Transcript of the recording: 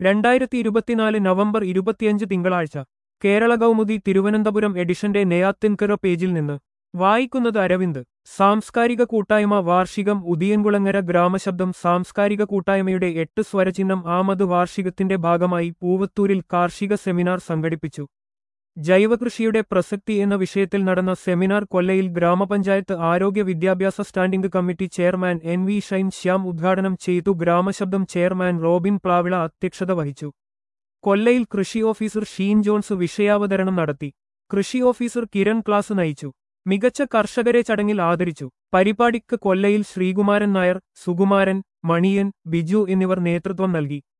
രണ്ടായിരത്തി ഇരുപത്തിനാല് നവംബർ ഇരുപത്തിയഞ്ച് തിങ്കളാഴ്ച കേരള കൗമുദി തിരുവനന്തപുരം എഡിഷന്റെ നെയ്യാത്തിൻകര പേജിൽ നിന്ന് വായിക്കുന്നത് അരവിന്ദ് സാംസ്കാരിക കൂട്ടായ്മ വാർഷികം ഉദിയൻകുളങ്ങര ഗ്രാമശബ്ദം സാംസ്കാരിക കൂട്ടായ്മയുടെ എട്ട് സ്വരചിഹ്നം ആമത് വാർഷികത്തിന്റെ ഭാഗമായി പൂവത്തൂരിൽ കാർഷിക സെമിനാർ സംഘടിപ്പിച്ചു ജൈവകൃഷിയുടെ പ്രസക്തി എന്ന വിഷയത്തിൽ നടന്ന സെമിനാർ കൊല്ലയിൽ ഗ്രാമപഞ്ചായത്ത് ആരോഗ്യ വിദ്യാഭ്യാസ standing committee chairman N V Shine Shyam ഉദ്ഘാടനം ചെയ്തു ഗ്രാമശബ്ദം ചെയർമാൻ റോബിൻ പ്ലാവിള അധ്യക്ഷത വഹിച്ചു കൊല്ലയിൽ കൃഷി ഓഫീസർ ഷീൻ ജോൺസ് വിഷയാവതരണം നടത്തി കൃഷി ഓഫീസർ കിരൺ ക്ലാസ് നയിച്ചു മികച്ച കർഷകരെ ചടങ്ങിൽ ആദരിച്ചു പരിപാടിക്ക് കൊല്ലയിൽ ശ്രീകുമാരൻ നായർ സുകുമാരൻ മണിയൻ ബിജു എന്നിവർ നേതൃത്വം നൽകി